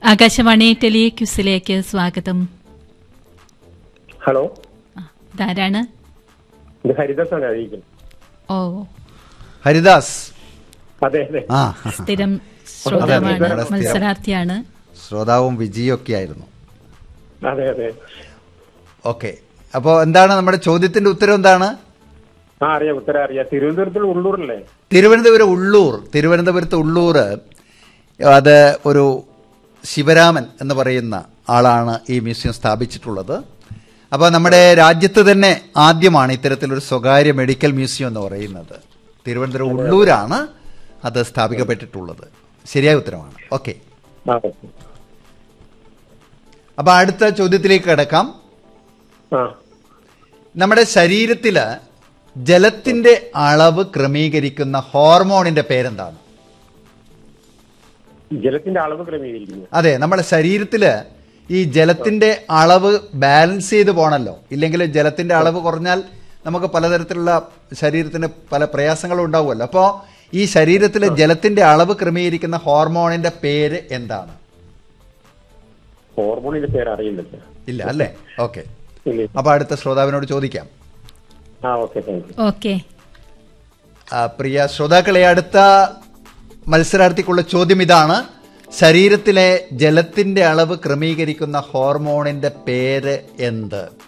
ആകാശവാണി ടെലിക്യൂസിലേക്ക് സ്വാഗതം ഹലോ ആ, ഇതാരാണ് ഇത് ഹരിദാസാണ് അറിയിക്കുന്നത് ഓ ഹരിദാസ് അതെ അതെ ആ സ്ഥിരം ശ്രോതാവാണ് നമ്മുടെ സ്ഥിരം. മത്സരാർത്ഥിയാണ് ശ്രോതാവും വിജയൊക്കെ ആയിരുന്നു അതെ അതെ ഓക്കെ അപ്പോൾ എന്താണ് നമ്മുടെ ചോദ്യത്തിന്റെ ഉത്തരം എന്താണ് ആ അറിയാം ഉത്തരം അറിയാം തിരുവനന്തപുരത്തിൽ ഉള്ളൂരല്ലേ തിരുവനന്തപുരം ഉള്ളൂർ തിരുവനന്തപുരത്ത് ഉള്ളൂർ അത് ഒരു ശിവരാമൻ എന്ന് പറയുന്ന ആളാണ് ഈ മ്യൂസിയം സ്ഥാപിച്ചിട്ടുള്ളത് അപ്പോൾ നമ്മുടെ രാജ്യത്ത് തന്നെ ആദ്യമാണ് ഇത്തരത്തിലൊരു സ്വകാര്യ മെഡിക്കൽ മ്യൂസിയം എന്ന് പറയുന്നത് തിരുവനന്തപുരം ഉള്ളൂരാണ് അത് സ്ഥാപിക്കപ്പെട്ടിട്ടുള്ളത് ശരിയായ ഉത്തരമാണ് ഓക്കെ ആ ഓക്കെ അപ്പോൾ അടുത്ത ചോദ്യത്തിലേക്ക് കിടക്കാം ആ നമ്മുടെ ശരീരത്തിൽ ജലത്തിന്റെ അളവ് ക്രമീകരിക്കുന്ന ഹോർമോണിന്റെ പേരെന്താണ് ജലത്തിന്റെ അളവ് ക്രമീകരിക്കുന്നു അതെ നമ്മുടെ ശരീരത്തിൽ ഈ ജലത്തിന്റെ അളവ് ബാലൻസ് ചെയ്ത് പോകണമല്ലോ ഇല്ലെങ്കിൽ ജലത്തിന്റെ അളവ് കുറഞ്ഞാൽ നമുക്ക് പലതരത്തിലുള്ള ശരീരത്തിന് പല പ്രയാസങ്ങളും ഉണ്ടാവുമല്ലോ അപ്പോൾ ഈ ശരീരത്തിലെ ജലത്തിന്റെ അളവ് ക്രമീകരിക്കുന്ന ഹോർമോണിന്റെ പേര് എന്താണ് ഹോർമോണിന്റെ പേര് അറിയില്ല ഇല്ല അല്ലേ ഓക്കെ ഇല്ല അപ്പൊ അടുത്ത ശ്രോതാവിനോട് ചോദിക്കാം ആ ഓക്കെ താങ്ക് യു ഓക്കെ ആ, പ്രിയ ശ്രോതാക്കളെ അടുത്ത മത്സരാർത്ഥിക്കുള്ള ചോദ്യം ഇതാണ് ശരീരത്തിലെ ജലത്തിന്റെ അളവ് ക്രമീകരിക്കുന്ന ഹോർമോണിന്റെ പേര് എന്ത്